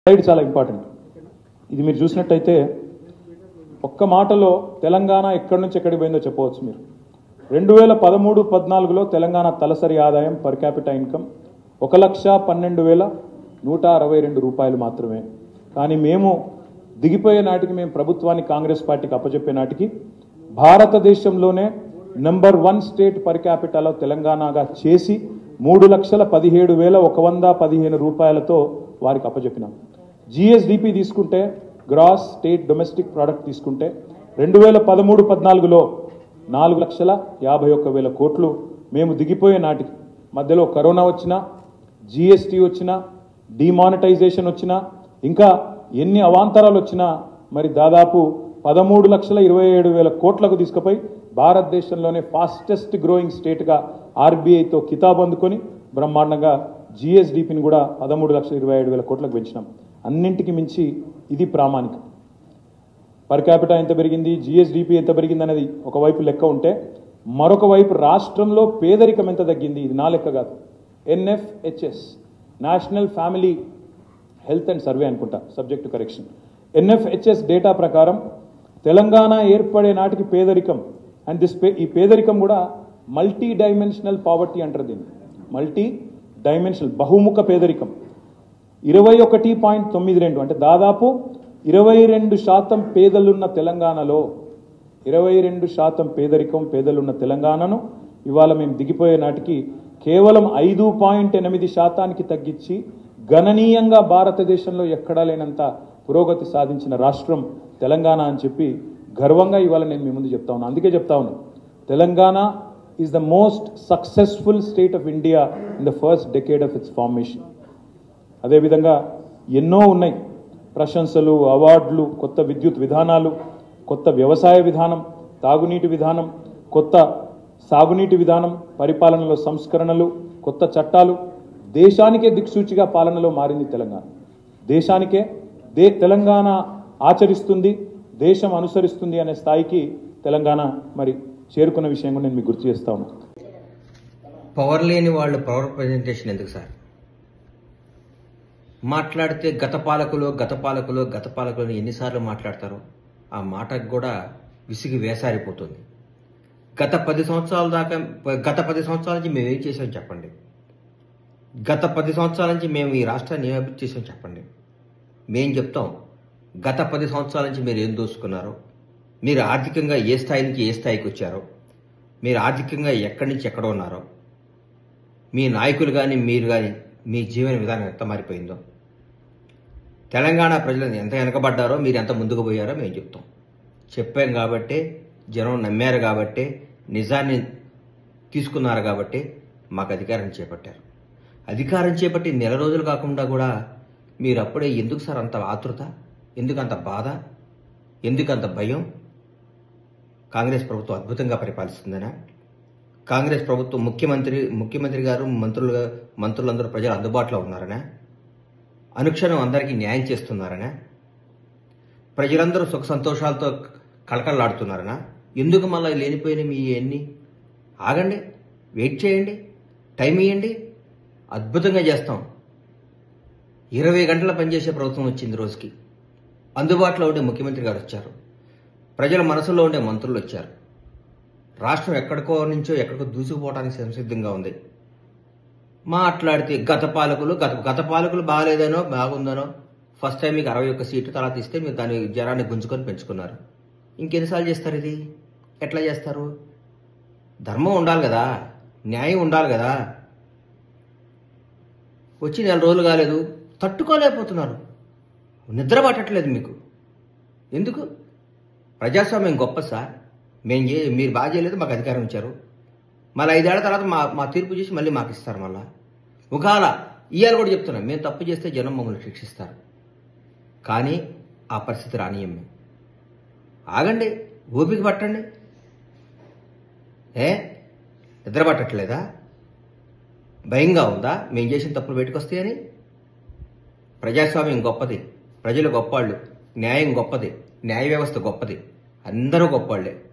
side చాలా important ఇది మీరు చూసినట్టయితే ఒక్క మాటలో తెలంగాణ ఎక్కడి నుంచి ఎక్కడికి పోయిందో చెప్పవచ్చు మీరు రెండు వేల పదమూడు పద్నాలుగులో తెలంగాణ తలసరి ఆదాయం పర్ క్యాపిటల్ ఇన్కమ్ ఒక లక్ష పన్నెండు వేల నూట అరవై రెండు రూపాయలు మాత్రమే కానీ మేము దిగిపోయే నాటికి మేము ప్రభుత్వాన్ని కాంగ్రెస్ పార్టీకి అప్పచెప్పే నాటికి భారతదేశంలోనే number one state per capital తెలంగాణగా చేసి మూడు లక్షల పదిహేడు వేల ఒక వంద పదిహేను రూపాయలతో వారికి అప్పచెప్పినాం జిఎస్డిపి తీసుకుంటే గ్రాస్ స్టేట్ డొమెస్టిక్ ప్రోడక్ట్ తీసుకుంటే రెండు వేల పదమూడు పద్నాలుగులో నాలుగు లక్షల యాభై ఒక్క వేల కోట్లు మేము దిగిపోయే నాటికి మధ్యలో కరోనా వచ్చినా జిఎస్టీ వచ్చినా డిమానిటైజేషన్ వచ్చినా ఇంకా ఎన్ని అవాంతరాలు వచ్చినా మరి దాదాపు పదమూడు లక్షల ఇరవై ఏడు వేల కోట్లకు తీసుకుపోయి భారతదేశంలోనే ఫాస్టెస్ట్ గ్రోయింగ్ స్టేట్గా ఆర్బీఐతో కితాబ్ అందుకొని బ్రహ్మాండంగా జిఎస్డిపిని కూడా పదమూడు లక్షల ఇరవై ఏడు వేల కోట్లకు పెంచినాం అన్నింటికి మించి ఇది ప్రామాణికం పర్ క్యాపిటల్ ఎంత పెరిగింది జిఎస్డిపి ఎంత పెరిగింది అనేది ఒకవైపు లెక్క ఉంటే మరొక వైపు రాష్ట్రంలో పేదరికం ఎంత తగ్గింది ఇది నా లెక్క కాదు NFHS national family health and survey అనుకుంటా సబ్జెక్ట్ కరెక్షన్ ఎన్ఎఫ్హెచ్ఎస్ డేటా ప్రకారం తెలంగాణ ఏర్పడే నాటికి పేదరికం అండ్ దిస్ పే ఈ పేదరికం కూడా మల్టీ డైమెన్షనల్ పావర్టీ అంటారు దీన్ని మల్టీ డైమెన్షనల్ బహుముఖ పేదరికం ఇరవై ఒకటి పాయింట్ తొమ్మిది రెండు అంటే దాదాపు ఇరవై రెండు శాతం పేదలున్న తెలంగాణలో ఇరవై రెండు శాతం పేదరికం పేదలున్న తెలంగాణను ఇవాళ మేము దిగిపోయే నాటికి కేవలం ఐదు పాయింట్ ఎనిమిది శాతానికి తగ్గించి గణనీయంగా భారతదేశంలో ఎక్కడా లేనంత పురోగతి సాధించిన రాష్ట్రం తెలంగాణ అని చెప్పి గర్వంగా ఇవాళ నేను మీ ముందు చెప్తా ఉన్నాను అందుకే చెప్తా ఉన్నాను Telangana is the most successful state of India in the first decade of its formation అదేవిధంగా ఎన్నో ఉన్నాయి ప్రశంసలు అవార్డులు కొత్త విద్యుత్ విధానాలు కొత్త వ్యవసాయ విధానం తాగునీటి విధానం కొత్త సాగునీటి విధానం పరిపాలనలో సంస్కరణలు కొత్త చట్టాలు దేశానికే దిక్సూచిగా పాలనలో మారింది తెలంగాణ దేశానికే దే తెలంగాణ ఆచరిస్తుంది దేశం అనుసరిస్తుంది అనే స్థాయికి తెలంగాణ మరి చేరుకున్న విషయం కూడా నేను మీకు గుర్తు చేస్తా ఉన్నాను పవర్ లేని వాళ్ళు పవర్ ప్రజెంటేషన్ ఎందుకు సార్ మాట్లాడితే గత పాలకులు గత పాలకులు గత పాలకులు అని ఎన్నిసార్లు మాట్లాడతారో ఆ మాటకు కూడా విసిగి వేసారిపోతుంది గత పది సంవత్సరాల దాకా గత పది సంవత్సరాల నుంచి మేము ఏం చేసాం చెప్పండి గత పది సంవత్సరాల నుంచి మేము ఈ రాష్ట్రాన్ని ఏం అభివృద్ధి చేసాం చెప్పండి మేం చెప్తాం గత పది సంవత్సరాల నుంచి మీరు ఏం దోసుకున్నారో మీరు ఆర్థికంగా ఏ స్థాయి నుంచి ఏ స్థాయికి వచ్చారో మీరు ఆర్థికంగా ఎక్కడి నుంచి ఎక్కడ ఉన్నారో మీ నాయకులు కానీ మీరు కానీ మీ జీవన విధానం ఎంత మారిపోయిందో తెలంగాణ ప్రజలు ఎంత వెనకబడ్డారో మీరు ఎంత ముందుకు పోయారో మేము చెప్తాం చెప్పాం కాబట్టే జనం నమ్మారు కాబట్టే నిజాన్ని తీసుకున్నారు కాబట్టి మాకు అధికారం చేపట్టారు అధికారం చేపట్టి నెల రోజులు కాకుండా కూడా మీరు అప్పుడే ఎందుకు సార్ అంత ఆతృత ఎందుకు అంత బాధ ఎందుకు అంత భయం కాంగ్రెస్ ప్రభుత్వం అద్భుతంగా పరిపాలిస్తుందనా కాంగ్రెస్ ప్రభుత్వం ముఖ్యమంత్రి ముఖ్యమంత్రి గారు మంత్రులు మంత్రులందరూ ప్రజలు అందుబాటులో ఉన్నారనా అనుక్షణం అందరికీ న్యాయం చేస్తున్నారనా ప్రజలందరూ సుఖ సంతోషాలతో కళకళలాడుతున్నారనా ఎందుకు మళ్ళీ లేనిపోయిన మీ ఎన్ని ఆగండి వెయిట్ చేయండి టైం ఇవ్వండి అద్భుతంగా చేస్తాం ఇరవై గంటల పనిచేసే ప్రభుత్వం వచ్చింది రోజుకి అందుబాటులో ఉండే ముఖ్యమంత్రి గారు వచ్చారు ప్రజల మనసులో ఉండే మంత్రులు వచ్చారు రాష్ట్రం ఎక్కడికో నుంచో ఎక్కడికో దూసుకుపోవడానికి సంసిద్ధంగా ఉంది మాట్లాడితే గత పాలకులు గత గత పాలకులు బాగాలేదనో బాగుందనో ఫస్ట్ టైం మీకు అరవై ఒక్క సీటు తర్వాత ఇస్తే మీరు దాని జనాన్ని గుంజుకొని పెంచుకున్నారు ఇంకెన్నిసార్లు చేస్తారు ఇది ఎట్లా చేస్తారు ధర్మం ఉండాలి కదా న్యాయం ఉండాలి కదా వచ్చి నెల రోజులు కాలేదు తట్టుకోలేకపోతున్నారు నిద్ర పట్టట్లేదు మీకు ఎందుకు ప్రజాస్వామ్యం గొప్ప సార్ మేము చే మీరు బాగా చేయలేదు మాకు అధికారం ఇచ్చారు మళ్ళీ ఐదేళ్ల తర్వాత మా మా తీర్పు చేసి మళ్ళీ మాకు ఇస్తారు మళ్ళా ఒకవేళ ఇవాళ కూడా చెప్తున్నాం మేము తప్పు చేస్తే జనం మమ్మల్ని శిక్షిస్తారు కానీ ఆ పరిస్థితి రానియం మేము ఆగండి ఓపిక పట్టండి ఏ నిద్ర పట్టట్లేదా భయంగా ఉందా మేము చేసిన తప్పులు బయటకు ప్రజాస్వామ్యం గొప్పది ప్రజలు గొప్పవాళ్ళు న్యాయం గొప్పది న్యాయ వ్యవస్థ గొప్పది అందరూ గొప్పవాళ్లే